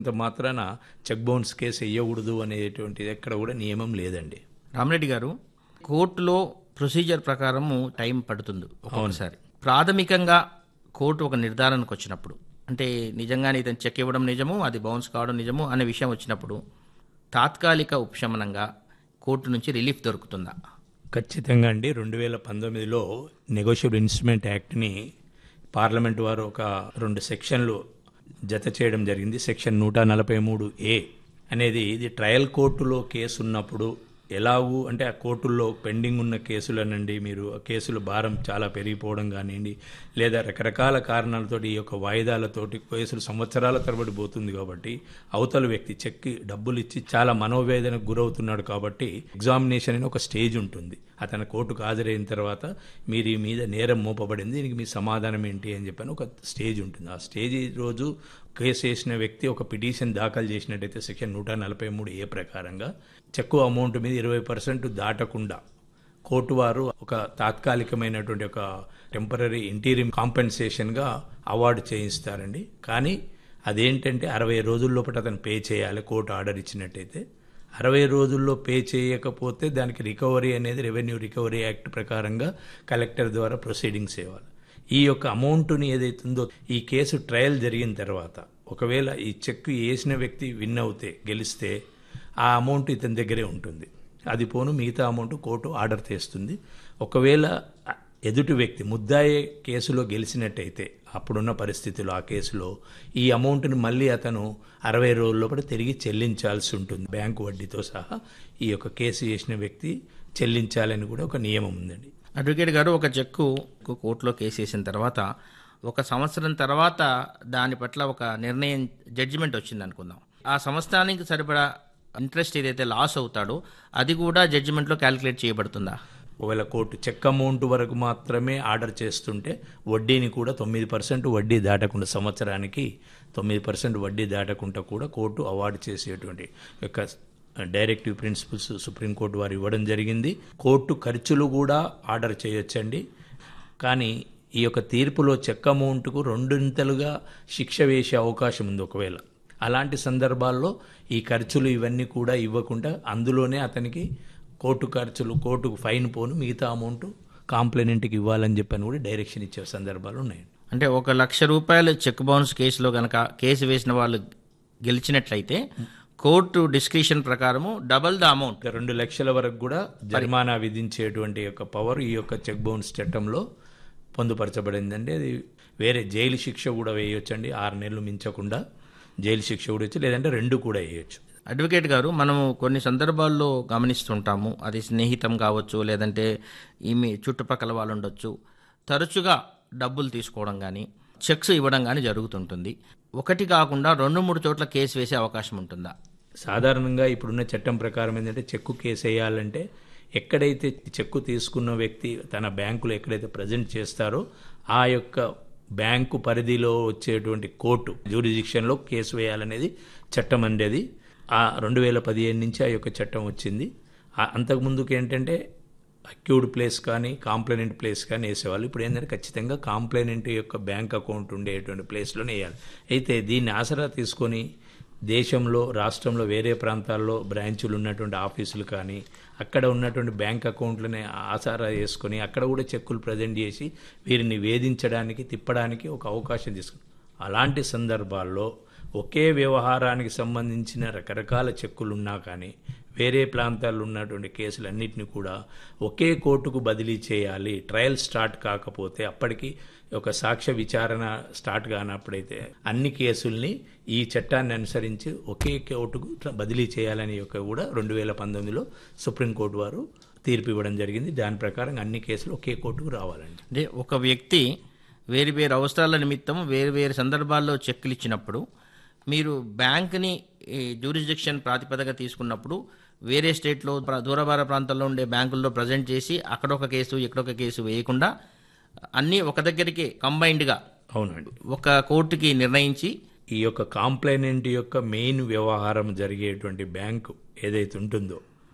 అంత మాత్రాన check bounce case వేయకూడదు అనేటువంటిది ఎక్కడ కూడా నియమం లేదండి రామరెడ్డి గారు కోర్టులో ప్రొసీజర్ ప్రకారము టైం పడుతుంది ఒక్కొక్కసారి ప్రాథమికంగా కోర్టు ఒక నిర్ధారణకు వచ్చినప్పుడు అంటే నిజంగానే ఇతను చెక్ ఇవ్వడం నిజము అది బౌన్స్ కావడం నిజము అనే విషయం వచ్చినప్పుడు తాత్కాలిక ఉపశమనంగా కోర్టు నుంచి రిలీఫ్ దొరుకుతుందా ఖచ్చితంగా అండి రెండు వేల పంతొమ్మిదిలో నెగోషియబుల్ ఇన్స్ట్రుమెంట్ యాక్ట్ని పార్లమెంట్ వారు ఒక రెండు సెక్షన్లు జత చేయడం జరిగింది సెక్షన్ నూట నలభై మూడు ఏ అనేది ఇది ట్రయల్ కోర్టులో కేసు ఉన్నప్పుడు ఎలాగూ అంటే ఆ కోర్టుల్లో పెండింగ్ ఉన్న కేసులనండి మీరు ఆ కేసుల భారం చాలా పెరిగిపోవడం కానివ్వండి లేదా రకరకాల కారణాలతోటి ఈ యొక్క వాయిదాలతోటి కేసులు సంవత్సరాల తరబడి పోతుంది కాబట్టి అవతల వ్యక్తి చెక్కి డబ్బులు ఇచ్చి చాలా మనోవేదనకు గురవుతున్నాడు కాబట్టి ఎగ్జామినేషన్ అని ఒక స్టేజ్ ఉంటుంది అతను కోర్టుకు హాజరైన తర్వాత మీరు ఈ మీద నేరం మోపబడింది దీనికి మీ సమాధానం ఏంటి అని చెప్పని ఒక స్టేజ్ ఉంటుంది ఆ స్టేజ్ రోజు కేసు వేసిన వ్యక్తి ఒక పిటిషన్ దాఖలు చేసినట్టయితే సెక్షన్ నూట నలభై మూడు ఏ ప్రకారంగా చెక్కు అమౌంట్ మీద ఇరవై పర్సెంట్ దాటకుండా కోర్టు వారు ఒక తాత్కాలికమైనటువంటి ఒక టెంపరీ ఇంటీరియం కాంపెన్సేషన్గా అవార్డు చేయిస్తారండి కానీ అదేంటంటే అరవై రోజుల లోపల అతను పే చేయాలి కోర్టు ఆర్డర్ ఇచ్చినట్టయితే అరవై రోజుల్లో పే చేయకపోతే దానికి రికవరీ అనేది రెవెన్యూ రికవరీ యాక్ట్ ప్రకారంగా కలెక్టర్ ద్వారా ప్రొసీడింగ్స్ ఇవ్వాలి ఈ యొక్క అమౌంట్ని ఏదైతుందో ఈ కేసు ట్రయల్ జరిగిన తర్వాత ఒకవేళ ఈ చెక్ వేసిన వ్యక్తి విన్ అవుతే గెలిస్తే ఆ అమౌంట్ ఇతని దగ్గరే ఉంటుంది అది పోను మిగతా అమౌంట్ కోర్టు ఆర్డర్ చేస్తుంది ఒకవేళ ఎదుటి వ్యక్తి ముద్దాయే కేసులో గెలిచినట్టయితే అప్పుడున్న పరిస్థితుల్లో ఆ కేసులో ఈ అమౌంట్ని మళ్ళీ అతను అరవై రోజుల లోపల తిరిగి చెల్లించాల్సి ఉంటుంది బ్యాంకు వడ్డీతో సహా ఈ యొక్క కేసు చేసిన వ్యక్తి చెల్లించాలని కూడా ఒక నియమం ఉందండి అడ్వకేట్ గారు ఒక చెక్కు కోర్టులో కేసు వేసిన తర్వాత ఒక సంవత్సరం తర్వాత దాని పట్ల ఒక నిర్ణయం జడ్జిమెంట్ వచ్చింది అనుకుందాం ఆ సంవత్సరానికి సరిపడా ఇంట్రెస్ట్ ఏదైతే లాస్ అవుతాడో అది కూడా జడ్జిమెంట్లో క్యాలిక్యులేట్ చేయబడుతుందా ఒకవేళ కోర్టు చెక్ అమౌంట్ వరకు మాత్రమే ఆర్డర్ చేస్తుంటే వడ్డీని కూడా తొమ్మిది పర్సెంట్ వడ్డీ దాటకుండా సంవత్సరానికి తొమ్మిది పర్సెంట్ వడ్డీ దాటకుండా కూడా కోర్టు అవార్డు చేసేటువంటి యొక్క డైరెక్టివ్ ప్రిన్సిపల్స్ సుప్రీంకోర్టు వారు ఇవ్వడం జరిగింది కోర్టు ఖర్చులు కూడా ఆర్డర్ చేయొచ్చండి కానీ ఈ యొక్క తీర్పులో చెక్ అమౌంట్కు రెండింతలుగా శిక్ష వేసే అవకాశం ఉంది ఒకవేళ అలాంటి సందర్భాల్లో ఈ ఖర్చులు ఇవన్నీ కూడా ఇవ్వకుండా అందులోనే అతనికి కోర్టు ఖర్చులు కోర్టుకు ఫైన్ పోను మిగతా అమౌంట్ కాంప్లైనెంట్కి ఇవ్వాలని చెప్పని కూడా డైరెక్షన్ ఇచ్చే సందర్భాలు ఉన్నాయండి అంటే ఒక లక్ష రూపాయలు చెక్ బౌన్స్ కేసులో గనక కేసు వేసిన వాళ్ళు గెలిచినట్లయితే కోర్టు డిస్క్రిప్షన్ ప్రకారము డబల్ ద అమౌంట్ ఇంకా రెండు లక్షల వరకు కూడా జరిమానా విధించేటువంటి యొక్క పవర్ ఈ యొక్క చెక్ బౌన్స్ చట్టంలో పొందుపరచబడిందండి అది వేరే జైలు శిక్ష కూడా వేయొచ్చండి ఆరు నెలలు మించకుండా జైలు శిక్ష కూడా వేయచ్చు లేదంటే రెండు కూడా వేయొచ్చు అడ్వకేట్ గారు మనము కొన్ని సందర్భాల్లో గమనిస్తుంటాము అది స్నేహితం కావచ్చు లేదంటే ఈమె చుట్టుపక్కల వాళ్ళు ఉండొచ్చు తరచుగా డబ్బులు తీసుకోవడం కానీ చెక్స్ ఇవ్వడం కానీ జరుగుతుంటుంది ఒకటి కాకుండా రెండు మూడు చోట్ల కేసు వేసే అవకాశం ఉంటుందా సాధారణంగా ఇప్పుడున్న చట్టం ప్రకారం ఏంటంటే చెక్కు కేసు వేయాలంటే ఎక్కడైతే చెక్కు తీసుకున్న వ్యక్తి తన బ్యాంకులో ఎక్కడైతే ప్రజెంట్ చేస్తారో ఆ యొక్క బ్యాంకు పరిధిలో వచ్చేటువంటి కోర్టు జ్యూరిడిక్షన్లో కేసు వేయాలనేది చట్టం అనేది ఆ రెండు వేల పదిహేను నుంచి ఆ యొక్క చట్టం వచ్చింది ఆ- అంతకుముందుకు ఏంటంటే అక్యూడ్ ప్లేస్ కానీ కాంప్లైనెంట్ ప్లేస్ కానీ వేసేవాళ్ళు ఇప్పుడు ఏంటంటే ఖచ్చితంగా కాంప్లైనెంట్ యొక్క బ్యాంక్ అకౌంట్ ఉండేటువంటి ప్లేస్లోనే వేయాలి అయితే దీన్ని ఆసరా తీసుకొని దేశంలో రాష్ట్రంలో వేరే ప్రాంతాల్లో బ్రాంచులు ఉన్నటువంటి ఆఫీసులు కానీ అక్కడ ఉన్నటువంటి బ్యాంక్ అకౌంట్లని ఆసారా చేసుకొని అక్కడ కూడా చెక్కులు ప్రజెంట్ చేసి వీరిని వేధించడానికి తిప్పడానికి ఒక అవకాశం తీసుకుని అలాంటి సందర్భాల్లో ఒకే వ్యవహారానికి సంబంధించిన రకరకాల చెక్కులు ఉన్నా కానీ వేరే ప్రాంతాల్లో ఉన్నటువంటి కేసులన్నింటినీ కూడా ఒకే కోర్టుకు బదిలీ చేయాలి ట్రయల్ స్టార్ట్ కాకపోతే అప్పటికి ఒక సాక్ష్య విచారణ స్టార్ట్ కానప్పుడైతే అన్ని కేసుల్ని ఈ చట్టాన్ని అనుసరించి ఒకే కోర్టుకు ట్ర- బదిలీ చేయాలని యొక్క కూడా రెండు వేల పంతొమ్మిదిలో సుప్రీంకోర్టు వారు తీర్పు ఇవ్వడం జరిగింది దాని ప్రకారం అన్ని కేసులు ఒకే కోర్టుకు రావాలండి అంటే ఒక వ్యక్తి వేరు వేరు అవసరాల నిమిత్తం వేరు వేరు సందర్భాల్లో చెక్కులు ఇచ్చినప్పుడు మీరు బ్యాంక్ని జ్యూరిస్డిక్షన్ ప్రాతిపదిక తీసుకున్నప్పుడు వేరే స్టేట్లో ప్ర- దూరభార ప్రాంతాల్లో ఉండే బ్యాంకుల్లో ప్రజెంట్ చేసి అక్కడ ఒక కేసు ఇక్కడ ఒక కేసు వేయకుండా అన్నీ ఒక దగ్గరికి కంబైన్డ్గా అవునండి ఒక కోర్టుకి నిర్ణయించి ఈ యొక్క కాంప్లైనెంట్ యొక్క మెయిన్ వ్యవహారం జరిగేటువంటి బ్యాంకు ఏదైతే ఉంటుందో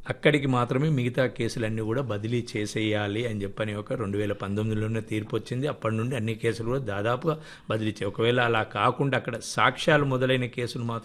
అక్కడికి మాత్రమే మిగతా కేసులన్నీ కూడా బదిలీ చేసేయాలి అని చెప్పని ఒక రెండు వేల పంతొమ్మిదిలోనే తీర్పు వచ్చింది అప్పటి నుండి అన్ని కేసులు కూడా దాదాపుగా బదిలీ చే ఒకవేళ అలా కాకుండా అక్కడ సాక్ష్యాలు మొదలైన కేసులు మాత్రం